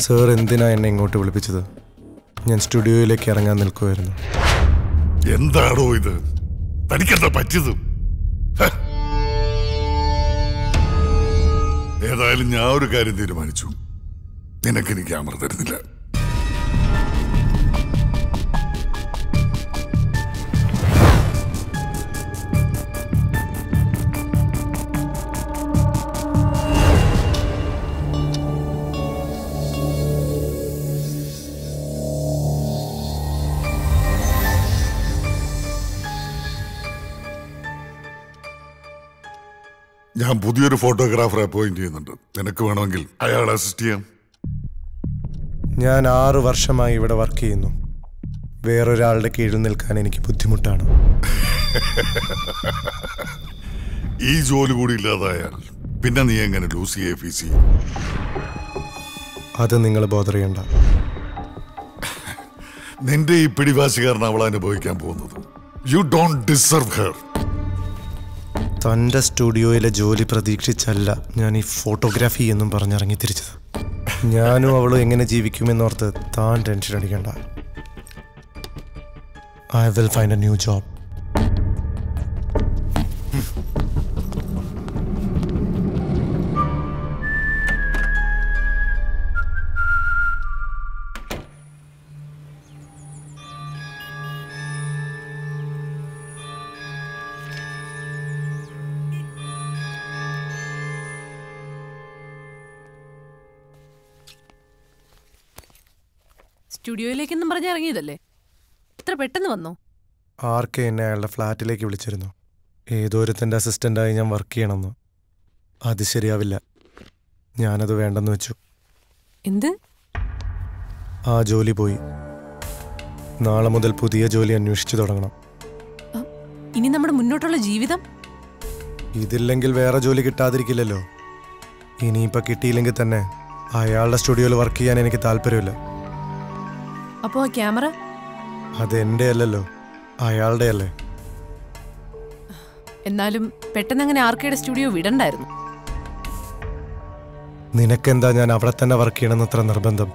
Sir എന്തിനാ എന്നെ ഇങ്ങോട്ട് വിളിപ്പിച്ചത് ഞാൻ സ്റ്റുഡിയോയിലേക്ക് ഇറങ്ങാൻ നിൽക്കുമായിരുന്നു എന്താണോ ഇത് തനിക്കെന്താ പറ്റിയത് ഹ. ഏതായാലും ഞാൻ ഒരു കാര്യം തീരുമാനിച്ചു നിനക്ക് എനിക്ക് ക്യാമറ തരുന്നില്ല ഞാൻ പുതിയൊരു ഫോട്ടോഗ്രാഫറെ അപ്പോയിന്റ് ചെയ്യുന്നുണ്ട് നിനക്ക് വേണമെങ്കിൽ അയാളെ അസിസ്റ്റ് ചെയ്യാം ഞാൻ ആറു വർഷമായി ഇവിടെ വർക്ക് ചെയ്യുന്നു വേറൊരാളുടെ കീഴിൽ നിൽക്കാൻ എനിക്ക് ബുദ്ധിമുട്ടാണ് ഈ ജോലി കൂടി ഇല്ലാതായാൽ പിന്നെ നീ എങ്ങനെ ലൂസി എ ഫീസ് ചെയ്യും അത് നിങ്ങൾ ബോധർ ചെയ്യണ്ട നിന്റെ ഈ പിടിവാശി കാരണം അവൾ അനുഭവിക്കാൻ പോകുന്നത് യു ഡോണ്ട് ഡിസർവ് ഹെർ തൻ്റെ സ്റ്റുഡിയോയിലെ ജോലി പ്രതീക്ഷിച്ചല്ല ഞാൻ ഈ ഫോട്ടോഗ്രാഫി എന്നും പറഞ്ഞിറങ്ങി തിരിച്ചത് ഞാനും അവളും എങ്ങനെ ജീവിക്കുമെന്നോർത്ത് താൻ ടെൻഷൻ അടിക്കണ്ട I will find a new job സ്റ്റുഡിയോയിലേക്കെന്നും പറഞ്ഞ് ഇറങ്ങിയതല്ലേ ഇത്ര പെട്ടെന്ന് വന്നോ ആർക്കെ എന്നെ അയാളുടെ ഫ്ലാറ്റിലേക്ക് വിളിച്ചിരുന്നു ഏതോരുത്തൻ്റെ അസിസ്റ്റൻ്റായി ഞാൻ വർക്ക് ചെയ്യണമെന്ന് അത് ശരിയാവില്ല ഞാനത് വേണ്ടെന്ന് വെച്ചു എന്ത് ആ ജോലി പോയി നാളെ മുതൽ പുതിയ ജോലി അന്വേഷിച്ചു തുടങ്ങണം ഇനി നമ്മുടെ മുന്നോട്ടുള്ള ജീവിതം ഇതില്ലെങ്കിൽ വേറെ ജോലി കിട്ടാതിരിക്കില്ലല്ലോ ഇനിയിപ്പോൾ കിട്ടിയില്ലെങ്കിൽ തന്നെ അയാളുടെ സ്റ്റുഡിയോയിൽ വർക്ക് ചെയ്യാൻ എനിക്ക് താല്പര്യമില്ല അപ്പോ ആ ക്യാമറ അത് എൻ്റെ അല്ലല്ലോ അയാളുടെ അല്ലേ എന്നാലും പെട്ടെന്ന് അങ്ങനെ ആർക്കയുടെ സ്റ്റുഡിയോ വിടണ്ടായിരുന്നു നിനക്കെന്താ ഞാൻ അവിടെ തന്നെ വർക്ക് ചെയ്യണമെന്ന് അത്ര നിർബന്ധം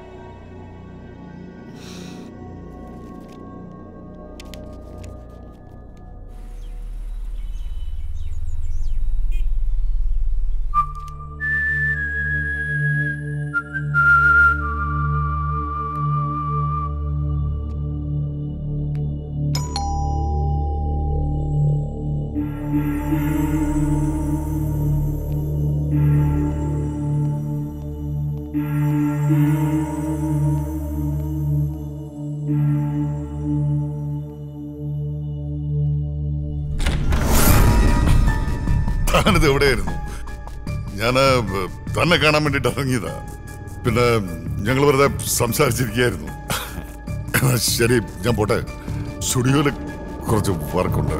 താനിത് എവിടെയായിരുന്നു ഞാൻ തന്നെ കാണാൻ വേണ്ടിട്ട് ഇറങ്ങിയതാ പിന്നെ ഞങ്ങൾ വെറുതെ സംസാരിച്ചിരിക്കുകയായിരുന്നു ശരി ഞാൻ പോട്ടെ സ്റ്റുഡിയോയിൽ കുറച്ച് വർക്കുണ്ട്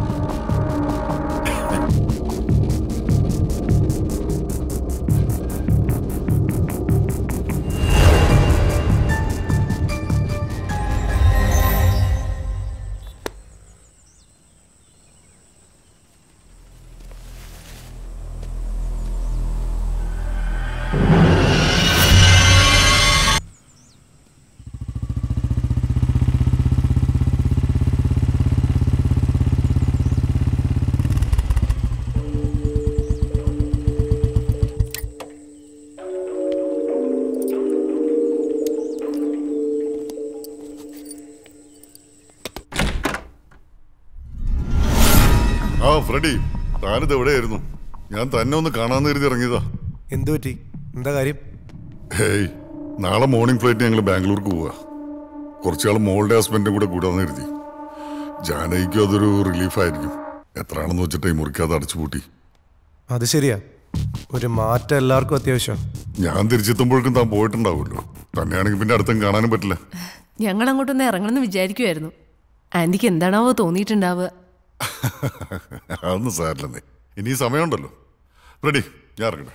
ആ ഫ്രെഡി താനിത് എവിടെയായിരുന്നു ഞാൻ തന്നെ ഒന്ന് കാണാൻ കരുതി ഇറങ്ങിയതാ എന്തു പറ്റി എന്താ കാര്യം ഹേയ് നാളെ മോർണിംഗ് ഫ്ലൈറ്റ് ഞങ്ങൾ ബാംഗ്ലൂർക്ക് പോവാ കുറച്ചാൾ മോളുടെ ഹസ്ബൻഡും കൂടെ കൂടാന്ന് കരുതി ജാനകിക്കും അതൊരു റിലീഫായിരിക്കും എത്രയാണെന്ന് വെച്ചിട്ട് ഈ മുറിക്കാതെ അടച്ചുപൂട്ടി അത് ശരിയാ ഒരു മാറ്റം എല്ലാവർക്കും അത്യാവശ്യം ഞാൻ തിരിച്ചെത്തുമ്പോഴേക്കും താൻ പോയിട്ടുണ്ടാവുമല്ലോ തന്നെയാണെങ്കിൽ പിന്നെ അടുത്തും കാണാനും പറ്റില്ല ഞങ്ങൾ അങ്ങോട്ടൊന്ന് ഇറങ്ങണമെന്ന് വിചാരിക്കുമായിരുന്നു ആന്റിക്ക് എന്താണാവോ തോന്നിയിട്ടുണ്ടാവുക അതൊന്നും സാരില്ലെന്നേ ഇനി സമയമുണ്ടല്ലോ റെഡി ഞാൻ ഇറങ്ങട്ടെ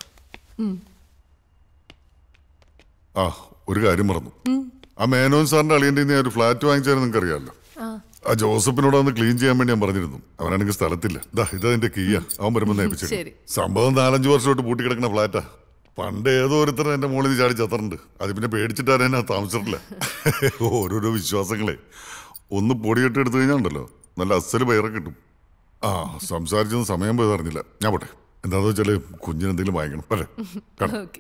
ആ ഒരു കാര്യം മറന്നു ആ മേനോൻ സാറിന്റെ അളിയൻ്റെ ഞാൻ ഒരു ഫ്ലാറ്റ് വാങ്ങിച്ചാലും നിങ്ങൾക്ക് അറിയാമല്ലോ ആ ജോസഫിനോട് ഒന്ന് ക്ലീൻ ചെയ്യാൻ വേണ്ടി ഞാൻ പറഞ്ഞിരുന്നു അവനാണെങ്കിൽ സ്ഥലത്തില്ല ദാ ഇത് അതിന്റെ കീയ അവൻ വരുമ്പോൾ നേപ്പിച്ചു ശരി. സംഭവം നാലഞ്ച് വർഷമായിട്ട് പൂട്ടിക്കിടക്കുന്ന ഫ്ലാറ്റാ പണ്ട് ഏതോ ഒരുത്തരം എൻ്റെ മുകളിൽ നിന്ന് ചാടി ചത്തറുണ്ട് അത് പിന്നെ പേടിച്ചിട്ടാണ് എന്നെ താമസിച്ചിട്ടില്ല ഓരോരോ വിശ്വാസങ്ങളെ ഒന്ന് പൊടിയിട്ട് എടുത്തു കഴിഞ്ഞാൽ ഉണ്ടല്ലോ നല്ല അസല് പയറൊക്കെ കിട്ടും ആ സംസാരിച്ചത് സമയം പോയത് അറിഞ്ഞില്ല ഞാൻ പോട്ടെ എന്താണെന്ന് വെച്ചാൽ കുഞ്ഞിന് എന്തെങ്കിലും വാങ്ങിക്കണം അല്ലേ കാണാം ഓക്കെ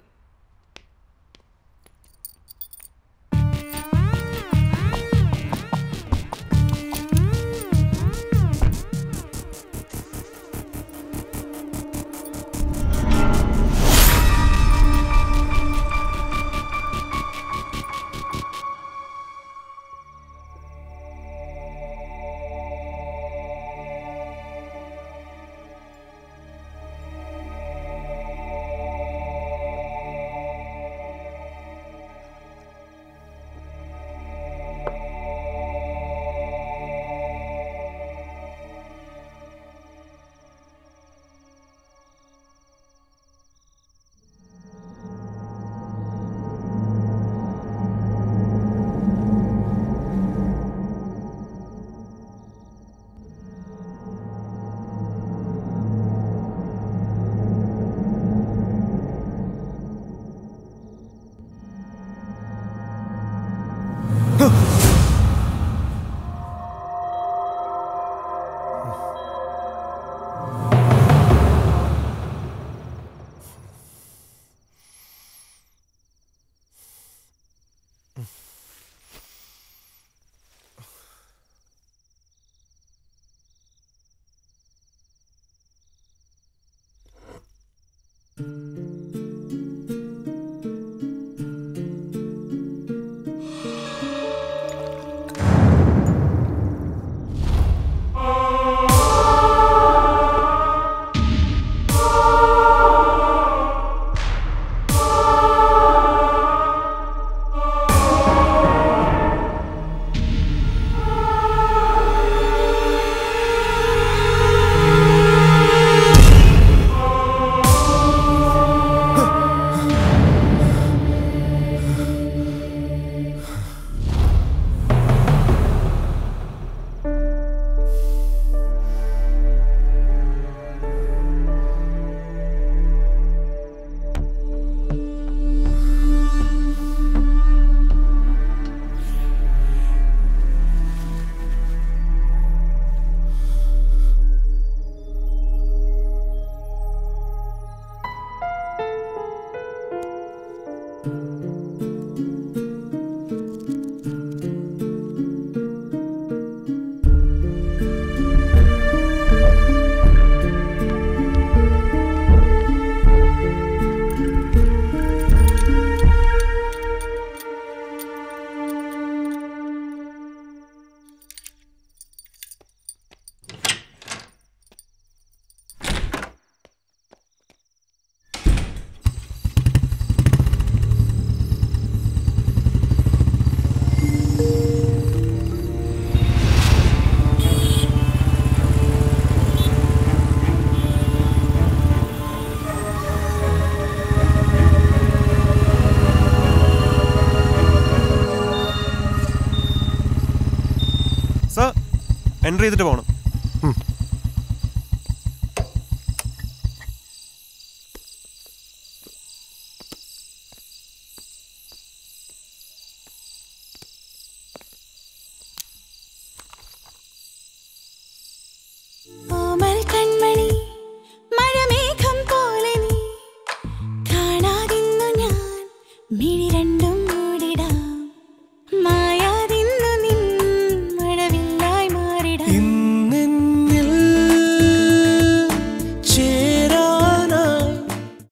സർ എൻട്രി ചെയ്തിട്ട് പോകണം